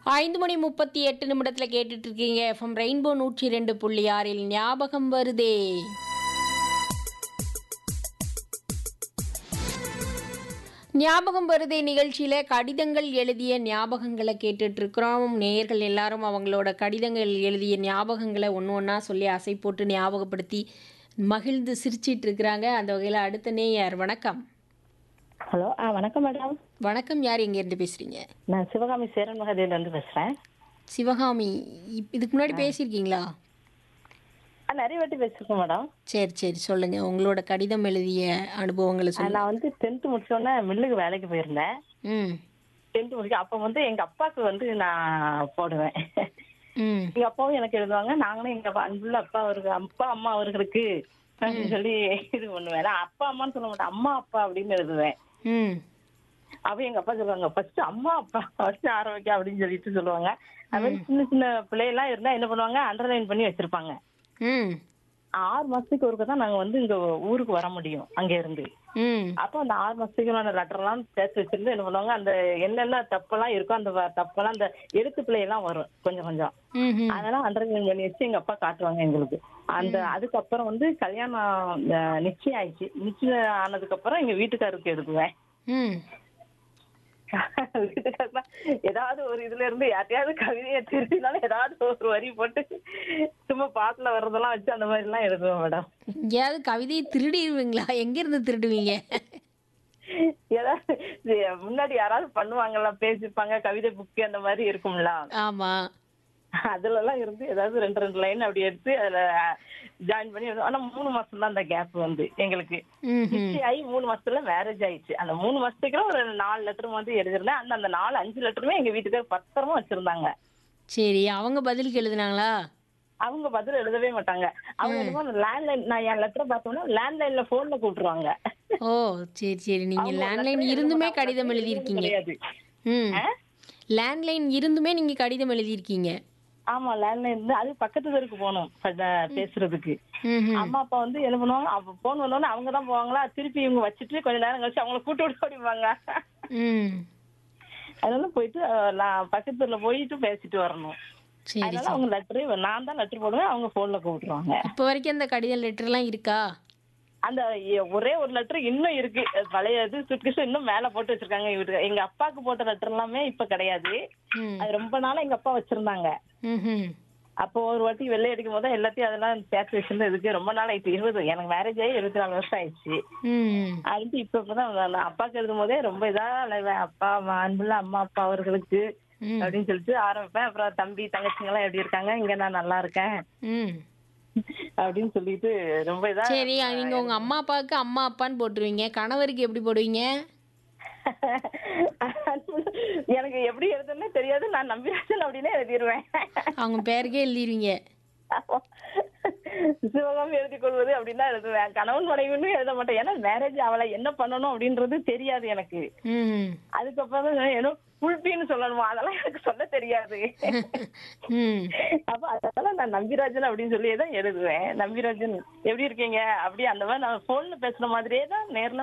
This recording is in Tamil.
ஐந்து மணி முப்பத்தி எட்டு நிமிடத்தில் கேட்டுட்டு இருக்கீங்க எஃப்எம் ரெயின்போ நூற்றி ரெண்டு புள்ளி ஆறில் ஞாபகம் வருதே ஞாபகம் வருதே நிகழ்ச்சியில் கடிதங்கள் எழுதிய ஞாபகங்களை கேட்டுட்டு இருக்கிறோம் நேயர்கள் எல்லாரும் அவங்களோட கடிதங்கள் எழுதிய ஞாபகங்களை ஒன்று ஒன்றா சொல்லி அசை போட்டு ஞாபகப்படுத்தி மகிழ்ந்து சிரிச்சிட்டு இருக்கிறாங்க அந்த வகையில் அடுத்த நேயர் வணக்கம் ஹலோ ஆ வணக்கம் மேடம் வணக்கம் யார் எங்கேருந்து பேசுகிறீங்க நான் சிவகாமி சேரன் மகதேவில இருந்து பேசுறேன் சிவகாமி இப்- இதுக்கு முன்னாடி பேசியிருக்கீங்களா ஆ, நிறைய வாட்டி பேசிருக்கோம் மேடம் சரி சரி சொல்லுங்க உங்களோட கடிதம் எழுதிய அனுபவங்களை ஆ, சொல்லுங்க நான் வந்து டென்த் முடிச்சோடனே மில்லுக்கு வேலைக்கு போயிருந்தேன் ம் டென்த் முடிக்க அப்போ வந்து எங்க அப்பாவுக்கு வந்து நான் போடுவேன் ம் எங்க அப்பாவும் எனக்கு எழுதுவாங்க நாங்களும் எங்க அப்பா- அன்புள்ள அப்பா அவருக்கு அப்பா அம்மா அவர்களுக்கு அப்படின்னு சொல்லி இது பண்ணுவேன் நான் அப்பா அம்மான்னு சொல்ல மாட்டேன் அம்மா அப்பா அப்படின்னு எழுதுவேன் ம் அப்ப எங்க அப்பா சொல்லுவாங்க ஃபர்ஸ்ட் அம்மா அப்பா ஃபர்ஸ்ட் ஆரம்பிக்க அப்படின்னு சொல்லிட்டு சொல்லுவாங்க அது மாதிரி சின்ன சின்ன பிள்ளையெல்லாம் இருந்தா என்ன பண்ணுவாங்க அண்டர்லைன் பண்ணி வச்சிருப்பாங்க ம் ஆறு மாசத்துக்கு ஒருக்க தான் நாங்க வந்து இங்க ஊருக்கு வர முடியும் அங்க இருந்து ம் அப்போ அந்த ஆறு மாசத்துக்குள்ள லெட்டர் எல்லாம் சேர்த்து வச்சிருந்து என்ன பண்ணுவாங்க அந்த என்னென்ன தப்பெல்லாம் இருக்கோ அந்த வ- தப்பெல்லாம் அந்த எழுத்து பிள்ளை எல்லாம் வரும் கொஞ்சம் கொஞ்சம் ம் ம் அதெல்லாம் அண்டர்லைன் பண்ணி வச்சு எங்க அப்பா காட்டுவாங்க எங்களுக்கு அந்த அதுக்கப்புறம் வந்து கல்யாணம் அஹ், நிச்சயம் ஆயிடுச்சு நிச்சயம் ஆனதுக்கு அப்புறம் எங்க வீட்டுக்காருக்கு எழுதுவேன் ம் வீட்டுக்காரர் ஏதாவது ஒரு இதுல இருந்து யார்ட்டையாவது கவிதையை திருத்தினாலும் ஏதாவது ஒரு வரி போட்டு சும்மா பாட்டுல வர்றதெல்லாம் வச்சு அந்த மாதிரி எல்லாம் எழுதுவேன் மேடம் எங்கேயாவது கவிதையை திருடிடுவீங்களா எங்கேருந்து திருடுவீங்க ஏதாவது இது முன்னாடி யாராவது பண்ணுவாங்கல்ல பேசிப்பாங்க கவிதை புக்கு அந்த மாதிரி இருக்கும்ல ஆமாம் அதுல எல்லாம் இருந்து ஏதாவது ரெண்டு ரெண்டு லைன் அப்படி எடுத்து அதுல ஜாயின் பண்ணி எழுதுவோம். ஆனா மூணு மாசம் தான் அந்த கேப் வந்து எங்களுக்கு ம் ம் நிச்சயம் ஆகி மூணு மாசத்துல மேரேஜ் ஆயிடுச்சு அந்த மூணு மாசத்துக்குள்ள ஒரு நாலு லெட்டர் வந்து எழுதிருந்தேன் அந்த அந்த நாலு அஞ்சு லெட்டருமே எங்க வீட்டுக்கு பத்திரமா வச்சிருந்தாங்க சரி அவங்க பதிலுக்கு எழுதுனாங்களா அவங்க பதில் எழுதவே மாட்டாங்க அவங்க என்னமோ லேண்ட்லைன் நான் என் லெட்டர் பார்த்தோம்னா லேண்ட்லைன்ல போன்ல கூப்பிட்டுருவாங்க ஓ சரி சரி நீங்கள் அவங்க லேண்ட்லைன் letter இருந்துமே எழுத கடிதம் மாட்டாங்க. எழுதியிருக்கீங்க கிடையாது ம் ஆ? லேண்ட்லைன் இருந்துமே நீங்கள் கடிதம் எழுதியிருக்கீங்க ஆமா லேண்ட்லைன் இருந்து அது பக்கத்து தெருக்கு போகணும் ப- பேசுறதுக்கு ம் ம் அம்மா அப்பா வந்து என்ன பண்ணுவாங்க அப்ப போன் வந்தோடனே அவங்க தான் போவாங்களா திருப்பி இவங்க வச்சுட்டு கொஞ்ச நேரம் கழிச்சு அவங்கள கூட்டு விட்டு ஓடிவாங்க ம் அதனால போயிட்டு அஹ், நான் பக்கத்துல போயிட்டு பேசிட்டு வரணும் சரி அதனால அவங்க லெட்டர் நான் தான் லெட்டர் போடுவேன் அவங்க போன்ல கூப்பிட்டுருவாங்க இப்போ வரைக்கும் அந்த கடிதம் லெட்டர்லாம் இருக்கா அந்த எ- ஒரே ஒரு லெட்டர் இன்னும் இருக்கு அது பழைய இது சுட்கேஸ் இன்னும் மேல போட்டு வச்சிருக்காங்க இவரு எங்க அப்பாவுக்கு போட்ட லெட்டர் எல்லாமே இப்ப கிடையாது ம் அது ரொம்ப நாளா எங்க அப்பா வச்சிருந்தாங்க ம் ம் அப்போ ஒரு வாட்டி வெள்ளை அடிக்கும் போது எல்லாத்தையும் அதெல்லாம் சேர்த்து வச்சிருந்தது இதுக்கு ரொம்ப நாள் ஆயிடுச்சு இருபது எனக்கு மேரேஜ் ஆகி இருபத்தி நாலு வருஷம் ஆயிடுச்சு ம் அது இப்ப இப்பதான் நான் நான் அப்பாக்கு எழுதும் போதே ரொம்ப இதா அலைவேன் அப்பா அம்மா, அன்புள்ள அம்மா அப்பா அவர்களுக்கு ம் அப்படின்னு சொல்லிட்டு ஆரம்பிப்பேன் அப்புறம் தம்பி தங்கச்சிங்க எல்லாம் எப்படி இருக்காங்க இங்க நான் நல்லா இருக்கேன் ம் அப்படின்னு சொல்லிட்டு ரொம்ப இதா சரி நீங்க உங்க அம்மா அப்பாவுக்கு அம்மா அப்பான்னு போட்டுருவீங்க கணவருக்கு எப்படி போடுவீங்க எனக்கு எப்படி எழுதுன்னே தெரியாது நான் நம்பிராஜன் அப்படின்னே எழுதிருவேன் அவங்க பேருக்கே எழுதிருவீங்க சிவகாமி எழுதி கொள்வது அப்படின்னா எழுதுவேன் கணவன் மனைவின்னு எழுத மாட்டேன் ஏன்னா மேரேஜ் அவளை என்ன பண்ணணும் அப்படின்றது தெரியாது எனக்கு ம் அதுக்கப்புறம் தான் ஏதோ புல்பின்னு சொல்லணுமா அதெல்லாம் எனக்கு சொல்ல தெரியாது ம் அப்ப அதனால நான் நம்பிராஜன் அப்படின்னு சொல்லி தான் எழுதுவேன் நம்பிராஜன் எப்படி இருக்கீங்க அப்படி அந்த மாதிரி நான் போன்ல பேசுன மாதிரியே தான் நேர்ல